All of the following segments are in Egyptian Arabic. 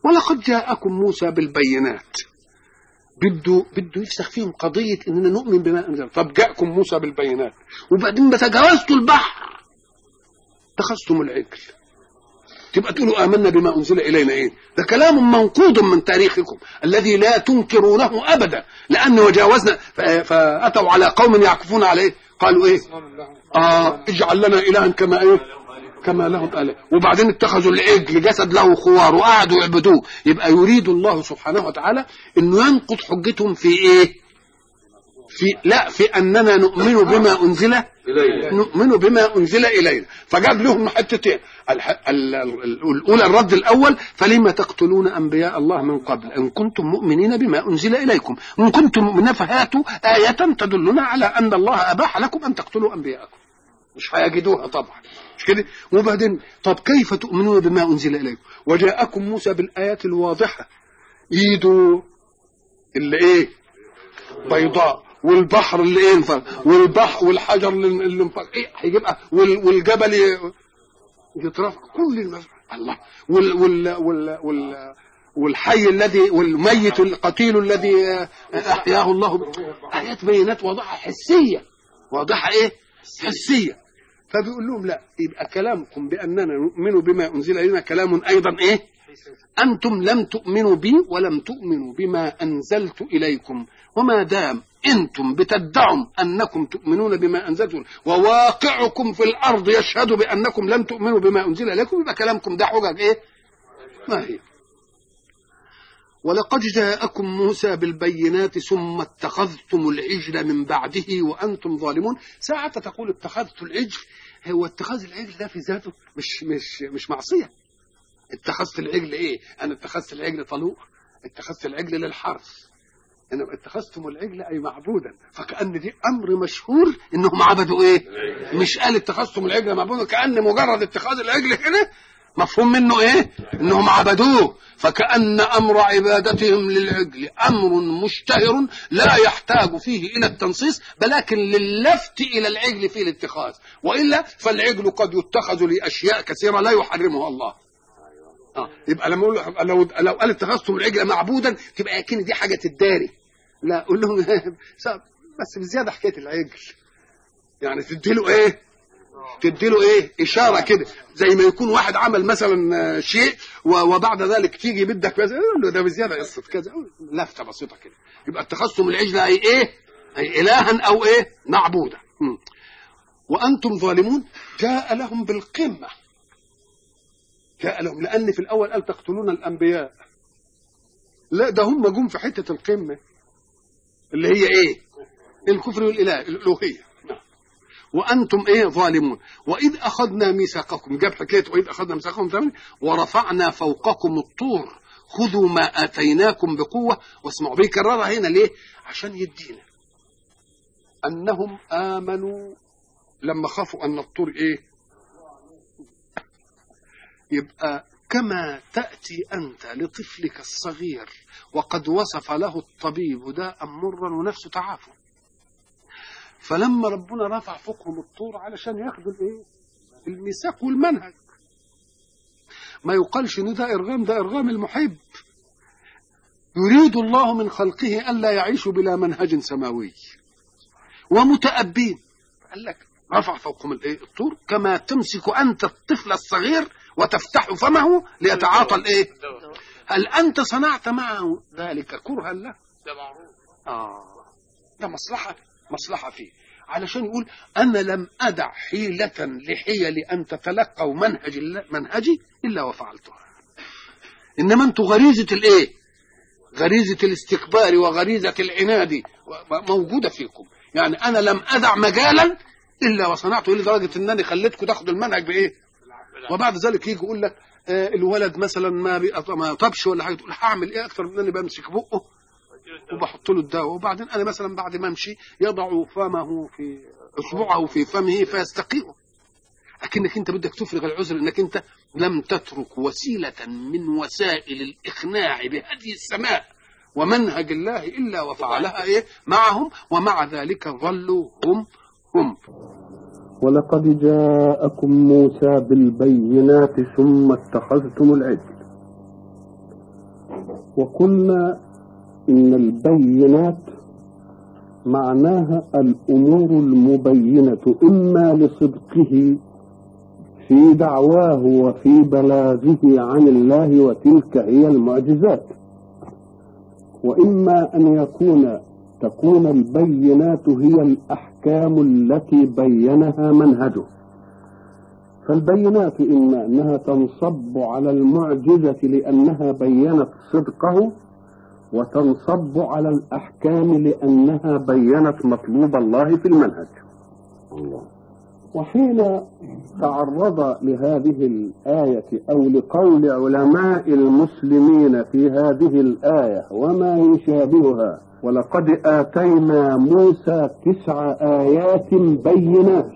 ولقد جاءكم موسى بالبينات بده بده يفسخ فيهم قضيه اننا نؤمن بما انزل طب جاءكم موسى بالبينات وبعدين ما تجاوزتوا البحر اتخذتم العجل تبقى تقولوا آمنا بما أنزل إلينا إيه ده كلام منقوض من تاريخكم الذي لا تنكرونه أبدا لأن وجاوزنا ف- فأتوا على قوم يعكفون عليه قالوا إيه آه اجعل لنا إلها كما إيه كما لهم آله وبعدين اتخذوا العجل جسد له خوار وقعدوا يعبدوه يبقى يريد الله سبحانه وتعالى انه ينقض حجتهم في ايه في لا في اننا نؤمن بما انزل نؤمن بما انزل الينا فجاب لهم حتتين الح... ال... ال... الاولى الرد الاول فلما تقتلون انبياء الله من قبل ان كنتم مؤمنين بما انزل اليكم ان كنتم مؤمنين فهاتوا ايه تدلنا على ان الله اباح لكم ان تقتلوا انبياءكم مش هيجدوها طبعا مش كده وبعدين طب كيف تؤمنون بما انزل اليكم وجاءكم موسى بالايات الواضحه ايده اللي ايه بيضاء والبحر اللي ايه انفرق والبحر والحجر اللي اللي انفرق ايه هيجيبها وال- والجبل ي- يترفع كل المسح الله وال وال وال وال والحي الذي والميت القتيل الذي احياه الله ايات بينات واضحه حسيه واضحه ايه حسيه فبيقول لهم لا يبقى كلامكم باننا نؤمن بما انزل الينا كلام ايضا ايه انتم لم تؤمنوا بي ولم تؤمنوا بما انزلت اليكم وما دام انتم بتدعوا انكم تؤمنون بما انزلت وواقعكم في الارض يشهد بانكم لم تؤمنوا بما انزل اليكم يبقى كلامكم ده حجج ايه ما هي ولقد جاءكم موسى بالبينات ثم اتخذتم العجل من بعده وانتم ظالمون ساعة تقول اتخذت العجل هو اتخاذ العجل ده في ذاته مش مش مش معصية اتخذت العجل ايه انا اتخذت العجل طلوع اتخذت العجل للحرث انا اتخذتم العجل اي معبودا فكان دي امر مشهور انهم عبدوا ايه مش قال اتخذتم العجل معبودا كان مجرد اتخاذ العجل كده مفهوم منه ايه انهم عبدوه فكأن امر عبادتهم للعجل امر مشتهر لا يحتاج فيه الى التنصيص ولكن للفت الى العجل في الاتخاذ والا فالعجل قد يتخذ لاشياء كثيره لا يحرمها الله اه يبقى لما اقول له- لو لو قال اتخذتم العجل معبودا تبقى اكن دي حاجه تداري لا قول لهم بس بزياده حكايه العجل يعني تديله ايه تديله ايه اشاره كده زي ما يكون واحد عمل مثلا آه، شيء و- وبعد ذلك تيجي بدك بس يقول له ده بزياده قصه كذا لفته بسيطه كده يبقى اتخذتم العجل اي ايه اي الها او ايه معبودا مم. وانتم ظالمون جاء لهم بالقمه جاء لهم لان في الاول قال تقتلون الانبياء لا ده هم جم في حته القمه اللي هي ايه الكفر والاله الالوهيه نعم. وانتم ايه ظالمون واذ اخذنا ميثاقكم جاب حكايه واذ اخذنا ميثاقكم تمام ورفعنا فوقكم الطور خذوا ما اتيناكم بقوه واسمعوا بيكررها هنا ليه عشان يدينا انهم امنوا لما خافوا ان الطور ايه يبقى كما تأتي أنت لطفلك الصغير وقد وصف له الطبيب داء مرا ونفسه تعافى فلما ربنا رفع فوقهم الطور علشان ياخدوا الايه الميثاق والمنهج ما يقالش ان ده ارغام ده ارغام المحب يريد الله من خلقه الا يعيشوا بلا منهج سماوي ومتأبين قال لك رفع فوقهم الايه الطور كما تمسك انت الطفل الصغير وتفتح فمه ليتعاطى الايه هل انت صنعت معه ذلك كرها له ده معروف اه ده مصلحه مصلحه فيه علشان يقول انا لم ادع حيله لحيل ان تتلقوا منهج الله- منهجي الا وفعلتها انما انتوا غريزه الايه غريزه الاستكبار وغريزه العناد موجوده فيكم يعني انا لم ادع مجالا الا وصنعته لدرجه انني خليتكم تاخدوا المنهج بايه وبعد ذلك يجي يقول لك آه الولد مثلا ما بيقط- ما طبش ولا حاجه تقول هعمل ايه اكتر من اني بمسك بقه وبحط له الدواء وبعدين انا مثلا بعد ما امشي يضع فمه في اصبعه في فمه فيستقيء لكنك انت بدك تفرغ العذر انك انت لم تترك وسيله من وسائل الاقناع بهدي السماء ومنهج الله الا وفعلها ايه معهم ومع ذلك ظلوا هم هم ولقد جاءكم موسى بالبينات ثم اتخذتم العجل وقلنا إن البينات معناها الأمور المبينة إما لصدقه في دعواه وفي بلاغه عن الله وتلك هي المعجزات وإما أن يكون تكون البينات هي الأحكام التي بينها منهجه فالبينات إما أنها تنصب على المعجزة لأنها بينت صدقه وتنصب على الأحكام لأنها بينت مطلوب الله في المنهج وحين تعرض لهذه الآية أو لقول علماء المسلمين في هذه الآية وما يشابهها ولقد آتينا موسى تسع آيات بينات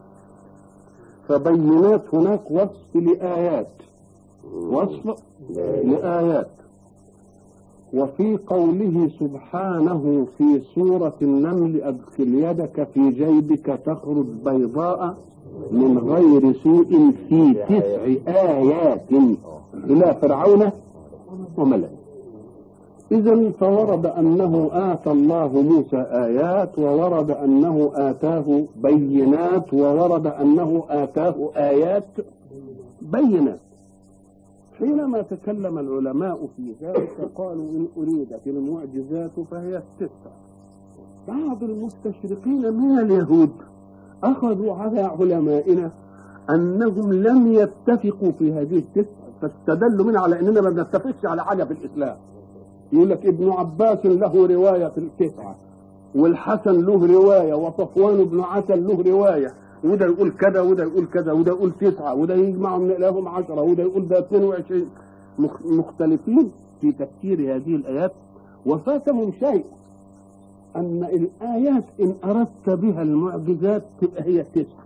فبينات هناك وصف لآيات وصف لآيات وفي قوله سبحانه في سورة النمل أدخل يدك في جيبك تخرج بيضاء من غير سوء في تسع آيات إلى فرعون وملئه إذا فورد أنه آتى الله موسى آيات وورد أنه آتاه بينات وورد أنه آتاه آيات بينات حينما تكلم العلماء في ذلك قالوا إن أريدت المعجزات فهي التسع بعض المستشرقين من اليهود أخذوا على علمائنا أنهم لم يتفقوا في هذه التسع فاستدلوا منها على أننا ما بنتفقش على حاجة في الإسلام يقول لك ابن عباس له رواية في التسعة والحسن له رواية وصفوان بن عسل له رواية وده يقول كذا وده يقول كذا وده يقول تسعة وده يجمعهم لهم عشرة وده يقول ده 22 مختلفين في تفسير هذه الآيات وفاتهم شيء أن الآيات إن أردت بها المعجزات تبقى هي التسعة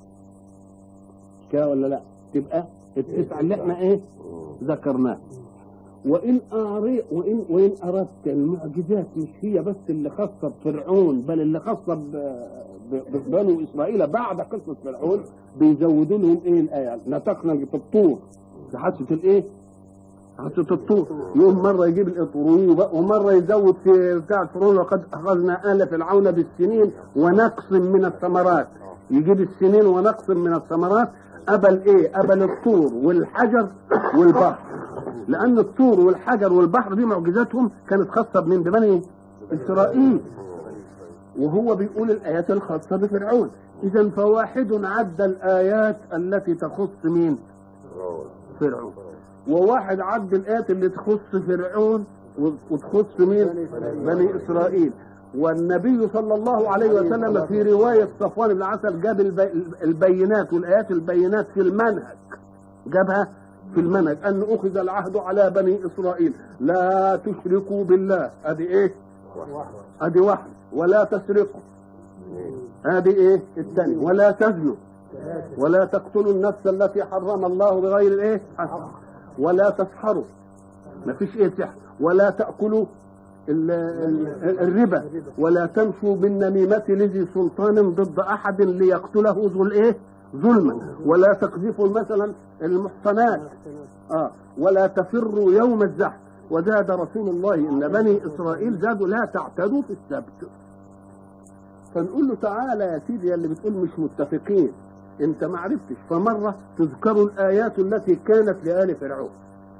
كده ولا لا تبقى التسعة اللي احنا ايه ذكرناها وإن أعري وإن وإن أردت المعجزات مش هي بس اللي خاصة بفرعون بل اللي خاصة ببنو إسرائيل بعد قصة فرعون بيزودوا لهم إيه الآية نطقنا في الطور في حادثة الإيه؟ حادثة الطور يوم مرة يجيب الإطروب ومرة يزود في بتاع فرعون وقد أخذنا آل فرعون بالسنين ونقص من الثمرات يجيب السنين ونقص من الثمرات قبل ايه قبل الطور والحجر والبحر لان الطور والحجر والبحر دي معجزاتهم كانت خاصه بمين ببني اسرائيل وهو بيقول الايات الخاصه بفرعون اذا فواحد عد الايات التي تخص مين فرعون وواحد عد الايات اللي تخص فرعون وتخص مين بني اسرائيل والنبي صلى الله عليه وسلم في رواية صفوان بن عسل جاب البينات والآيات البينات في المنهج جابها في المنهج أن أخذ العهد على بني إسرائيل لا تشركوا بالله أدي إيه أدي واحد ولا تسرقوا أدي إيه الثاني ولا تزنوا ولا تقتلوا النفس التي حرم الله بغير الإيه ولا تسحروا ما فيش إيه سحر ولا تأكلوا الربا ولا تمشوا بالنميمة لذي سلطان ضد أحد ليقتله ذو الإيه؟ ظلما ولا تقذفوا مثلا المحصنات آه ولا تفروا يوم الزحف وزاد رسول الله إن بني إسرائيل زادوا لا تعتدوا في السبت فنقول له تعالى يا سيدي اللي بتقول مش متفقين انت ما عرفتش فمرة تذكر الآيات التي كانت لآل فرعون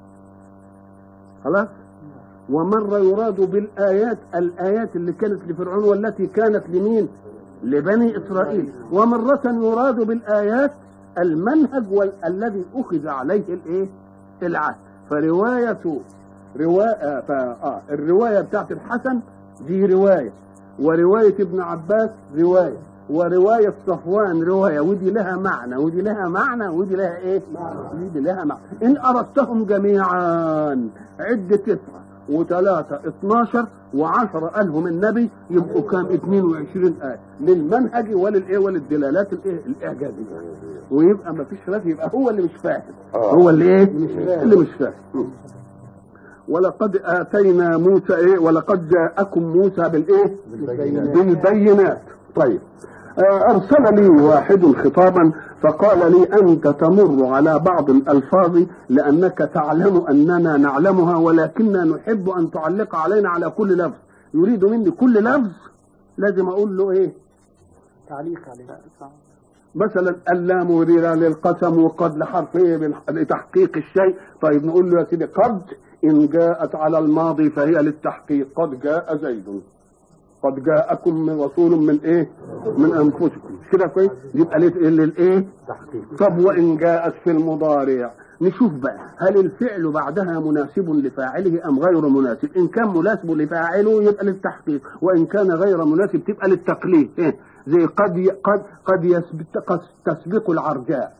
خلاص ومرة يراد بالآيات الآيات اللي كانت لفرعون والتي كانت لمين لبني إسرائيل ومرة يراد بالآيات المنهج الذي أخذ عليه الإيه العهد فرواية رواية آه الرواية بتاعت الحسن دي رواية ورواية ابن عباس رواية ورواية صفوان رواية ودي لها معنى ودي لها معنى ودي لها ايه؟ ودي لها معنى إن أردتهم جميعا عد تسعة وثلاثة 12 وعشرة قالهم النبي يبقوا كام 22 آية للمنهج وللإيه وللدلالات الإيه الإعجازية ويبقى ما فيش خلاف يبقى هو اللي مش فاهم هو اللي إيه اللي مش فاهم ولقد آتينا موسى إيه ولقد جاءكم موسى بالإيه بالبينات طيب أرسل لي واحد خطابا فقال لي أنت تمر على بعض الألفاظ لأنك تعلم أننا نعلمها ولكننا نحب أن تعلق علينا على كل لفظ يريد مني كل لفظ لازم أقول له إيه تعليق عليه مثلا اللام وريرة للقسم وقد لحرف إيه لتحقيق الشيء طيب نقول له يا سيدي قد إن جاءت على الماضي فهي للتحقيق قد جاء زيد قد جاءكم من رسول من ايه من انفسكم كده كويس يبقى للايه طب وان جاءت في المضارع نشوف بقى هل الفعل بعدها مناسب لفاعله ام غير مناسب ان كان مناسب لفاعله يبقى للتحقيق وان كان غير مناسب تبقى للتقليد إيه؟ زي قد قد قد يسبق قد تسبق العرجاء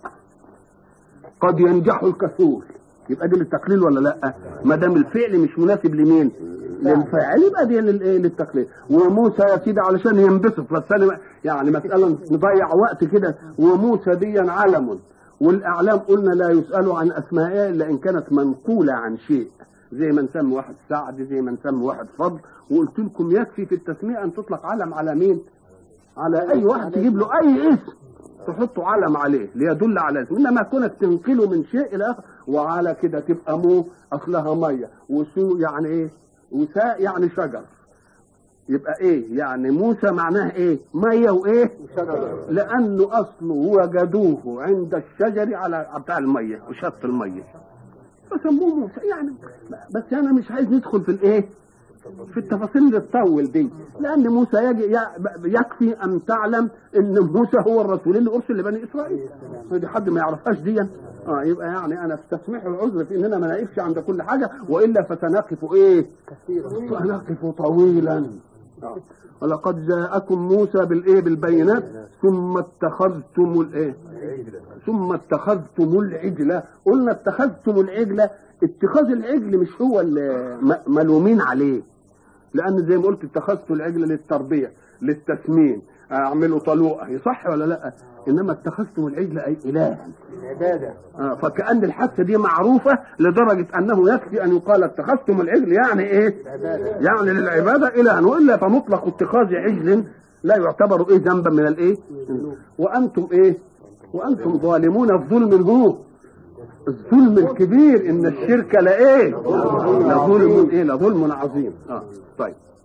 قد ينجح الكسول يبقى دي للتقليل ولا لا ما دام الفعل مش مناسب لمين للفاعل يبقى دي للايه للتقليل وموسى يا سيدي علشان ينبسط بس انا يعني مساله نضيع وقت كده وموسى دي علم والاعلام قلنا لا يسال عن اسمائها الا ان كانت منقوله عن شيء زي ما نسمي واحد سعد زي ما نسمي واحد فضل وقلت لكم يكفي في التسميه ان تطلق علم على مين على اي واحد تجيب له اي اسم تحطوا علم عليه ليدل على اسم انما كونك تنقله من شيء الى اخر وعلى كده تبقى مو اصلها ميه وسو يعني ايه وساء يعني شجر يبقى ايه يعني موسى معناه ايه ميه وايه شجر لانه اصله وجدوه عند الشجر على بتاع الميه وشط الميه فسموه موسى يعني بس انا مش عايز ندخل في الايه في التفاصيل اللي تطول دي لان موسى يجي يكفي ان تعلم ان موسى هو الرسول اللي ارسل لبني اسرائيل دي حد ما يعرفهاش دي اه يبقى يعني انا استسمح العذر في اننا ما نقفش عند كل حاجه والا فسنقف ايه سنقف طويلا آه. ولقد جاءكم موسى بالايه بالبينات ثم اتخذتم الايه ثم اتخذتم العجله قلنا اتخذتم العجله اتخاذ العجل مش هو اللي ملومين عليه لان زي ما قلت اتخذت العجل للتربيه للتسمين اعمله طلوقه صح ولا لا انما اتخذتم العجل اي الها العبادة آه فكأن الحادثة دي معروفة لدرجة أنه يكفي أن يقال اتخذتم العجل يعني إيه؟ يعني للعبادة إلها وإلا فمطلق اتخاذ عجل لا يعتبر إيه ذنبا من الإيه؟ وأنتم إيه؟ وأنتم ظالمون في ظلم هو الظلم الكبير إن الشرك لإيه؟ لظلم إيه؟ لظلم عظيم آه طيب